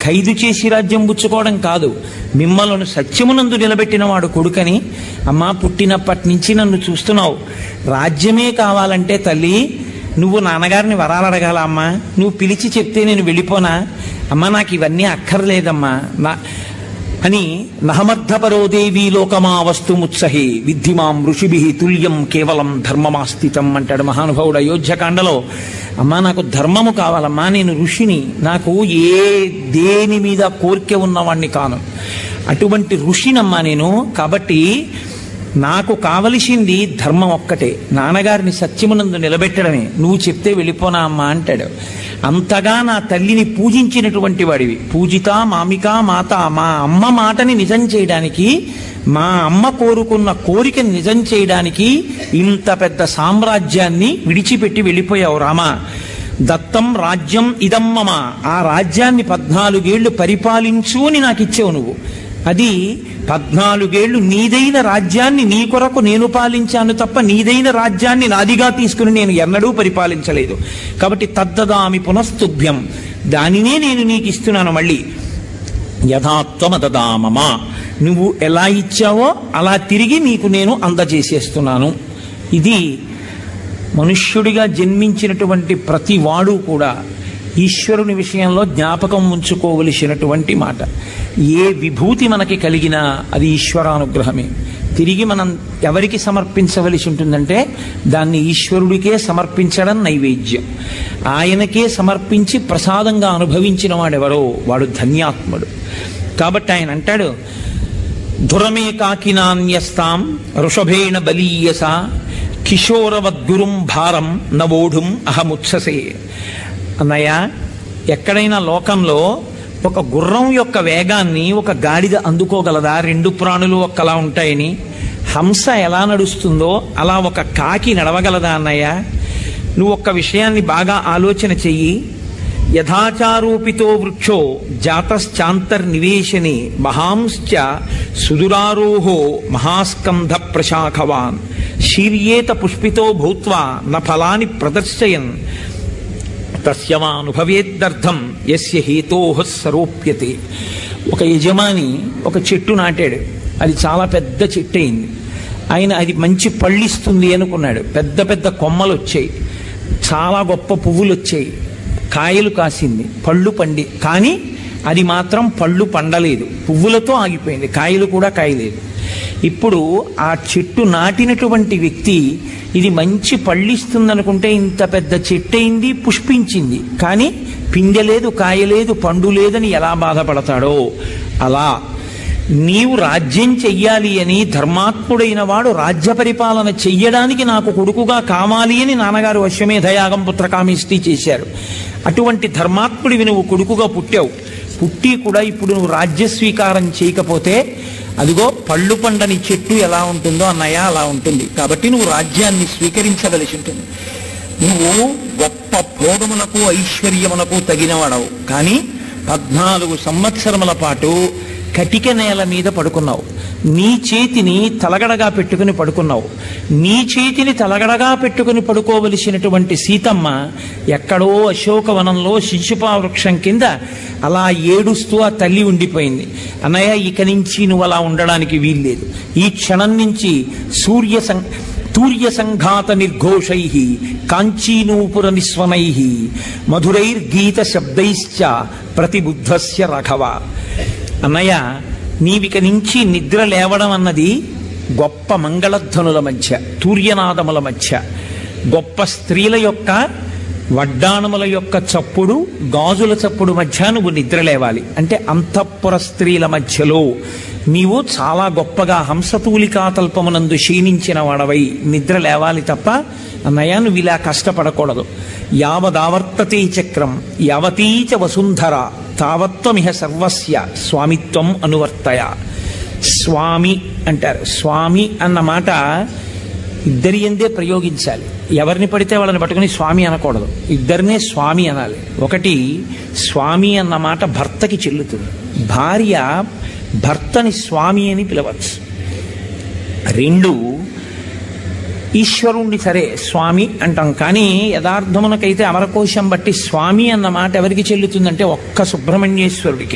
ఖైదు చేసి రాజ్యం పుచ్చుకోవడం కాదు మిమ్మల్ని సత్యమునందు నిలబెట్టిన వాడు కొడుకని అమ్మా పుట్టినప్పటి నుంచి నన్ను చూస్తున్నావు రాజ్యమే కావాలంటే తల్లి నువ్వు నాన్నగారిని వరాలు అడగాల అమ్మా నువ్వు పిలిచి చెప్తే నేను వెళ్ళిపోనా అమ్మా నాకు ఇవన్నీ అక్కర్లేదమ్మా నా అని నహమర్థపరో దేవీ లోకమా వస్తుముత్సహి విద్ధిమాం ఋషిభి తుల్యం కేవలం ధర్మమాస్థితం అంటాడు మహానుభావుడు అయోధ్యకాండలో అమ్మా నాకు ధర్మము కావాలమ్మా నేను ఋషిని నాకు ఏ దేని మీద కోరిక ఉన్నవాణ్ణి కాను అటువంటి ఋషినమ్మా నేను కాబట్టి నాకు కావలసింది ధర్మం ఒక్కటే నాన్నగారిని సత్యమునందు నిలబెట్టడమే నువ్వు చెప్తే వెళ్ళిపోనా అమ్మా అంటాడు అంతగా నా తల్లిని పూజించినటువంటి వాడివి పూజిత మామిక మాత మా అమ్మ మాటని నిజం చేయడానికి మా అమ్మ కోరుకున్న కోరికని నిజం చేయడానికి ఇంత పెద్ద సామ్రాజ్యాన్ని విడిచిపెట్టి వెళ్ళిపోయావు రామా దత్తం రాజ్యం ఇదమ్మమ ఆ రాజ్యాన్ని పద్నాలుగేళ్లు పరిపాలించు అని నాకు ఇచ్చావు నువ్వు అది పద్నాలుగేళ్లు నీదైన రాజ్యాన్ని నీ కొరకు నేను పాలించాను తప్ప నీదైన రాజ్యాన్ని నాదిగా తీసుకుని నేను ఎన్నడూ పరిపాలించలేదు కాబట్టి తద్దదామి పునస్తుభ్యం దానినే నేను నీకు ఇస్తున్నాను మళ్ళీ యథాత్వమదదామమా నువ్వు ఎలా ఇచ్చావో అలా తిరిగి నీకు నేను అందజేసేస్తున్నాను ఇది మనుష్యుడిగా జన్మించినటువంటి ప్రతి వాడు కూడా ఈశ్వరుని విషయంలో జ్ఞాపకం ఉంచుకోవలసినటువంటి మాట ఏ విభూతి మనకి కలిగినా అది ఈశ్వరానుగ్రహమే తిరిగి మనం ఎవరికి సమర్పించవలసి ఉంటుందంటే దాన్ని ఈశ్వరుడికే సమర్పించడం నైవేద్యం ఆయనకే సమర్పించి ప్రసాదంగా అనుభవించిన వాడెవరో వాడు ధన్యాత్ముడు కాబట్టి ఆయన అంటాడు ధురమే కాకినాన్యస్తాం ఋషభేణ బలీయస కిశోరవద్గురుం భారం నవోఢుం అహముత్ససే అన్నయ్య ఎక్కడైనా లోకంలో ఒక గుర్రం యొక్క వేగాన్ని ఒక గాడిద అందుకోగలదా రెండు ప్రాణులు ఒక్కలా ఉంటాయని హంస ఎలా నడుస్తుందో అలా ఒక కాకి నడవగలదా అన్నయ్య నువ్వు ఒక్క విషయాన్ని బాగా ఆలోచన చెయ్యి యథాచారూపితో వృక్షో జాతశ్చాంతర్నివేశని మహాంశ్చ సుదురారోహో మహాస్కంధ ప్రశాఖవాన్ శీర్యేత పుష్పితో భూత్వా న ఫలాని ప్రదర్శయన్ తస్యమానుభవేద్దర్థం యస్య హేతోహ సరోప్యతే ఒక యజమాని ఒక చెట్టు నాటాడు అది చాలా పెద్ద చెట్టు అయింది ఆయన అది మంచి పళ్ళిస్తుంది అనుకున్నాడు పెద్ద పెద్ద కొమ్మలు వచ్చాయి చాలా గొప్ప పువ్వులు వచ్చాయి కాయలు కాసింది పళ్ళు పండి కానీ అది మాత్రం పళ్ళు పండలేదు పువ్వులతో ఆగిపోయింది కాయలు కూడా కాయలేదు ఇప్పుడు ఆ చెట్టు నాటినటువంటి వ్యక్తి ఇది మంచి పళ్ళిస్తుందనుకుంటే ఇంత పెద్ద చెట్టు అయింది పుష్పించింది కానీ పిందె లేదు కాయలేదు పండు లేదని ఎలా బాధపడతాడో అలా నీవు రాజ్యం చెయ్యాలి అని ధర్మాత్ముడైన వాడు రాజ్య పరిపాలన చెయ్యడానికి నాకు కొడుకుగా కావాలి అని నాన్నగారు అశ్వమేధయాగం పుత్రకామిష్టి చేశారు అటువంటి ధర్మాత్ముడివి నువ్వు కొడుకుగా పుట్టావు పుట్టి కూడా ఇప్పుడు నువ్వు రాజ్య స్వీకారం చేయకపోతే అదిగో పళ్ళు పండని చెట్టు ఎలా ఉంటుందో అన్నయ్య అలా ఉంటుంది కాబట్టి నువ్వు రాజ్యాన్ని స్వీకరించవలసి ఉంటుంది నువ్వు గొప్ప భోగములకు ఐశ్వర్యములకు తగినవాడవు కానీ పద్నాలుగు సంవత్సరముల పాటు కటిక నేల మీద పడుకున్నావు నీ చేతిని తలగడగా పెట్టుకుని పడుకున్నావు నీ చేతిని తలగడగా పెట్టుకుని పడుకోవలసినటువంటి సీతమ్మ ఎక్కడో అశోకవనంలో శిశుపా వృక్షం కింద అలా ఏడుస్తూ ఆ తల్లి ఉండిపోయింది అన్నయ్య ఇక నుంచి నువ్వు అలా ఉండడానికి వీల్లేదు ఈ క్షణం నుంచి సూర్య సం తూర్య సంఘాత నిర్ఘోషై కాంచీనూపుర నిస్వనై మధురైర్గీత శబ్దైశ్చ ప్రతిబుద్ధస్య రఘవ అన్నయ్య నీవిక నుంచి నిద్ర లేవడం అన్నది గొప్ప మంగళధ్వనుల మధ్య తూర్యనాదముల మధ్య గొప్ప స్త్రీల యొక్క వడ్డాణముల యొక్క చప్పుడు గాజుల చప్పుడు మధ్య నువ్వు నిద్ర లేవాలి అంటే అంతఃపుర స్త్రీల మధ్యలో నీవు చాలా గొప్పగా హంసతూలికా తల్పమునందు క్షీణించిన వాడవై నిద్ర లేవాలి తప్ప అన్నయ్య నువ్వు ఇలా కష్టపడకూడదు యావదావర్తతే చక్రం యావతీచ వసుంధర తావత్వమిహ సర్వస్య స్వామిత్వం అనువర్తయ స్వామి అంటారు స్వామి అన్న మాట ఇద్దరి ఎందే ప్రయోగించాలి ఎవరిని పడితే వాళ్ళని పట్టుకుని స్వామి అనకూడదు ఇద్దరినే స్వామి అనాలి ఒకటి స్వామి అన్న మాట భర్తకి చెల్లుతుంది భార్య భర్తని స్వామి అని పిలవచ్చు రెండు ఈశ్వరుణ్ణి సరే స్వామి అంటాం కానీ యథార్థమునకైతే అమరకోశం బట్టి స్వామి అన్న మాట ఎవరికి చెల్లుతుందంటే ఒక్క సుబ్రహ్మణ్యేశ్వరుడికి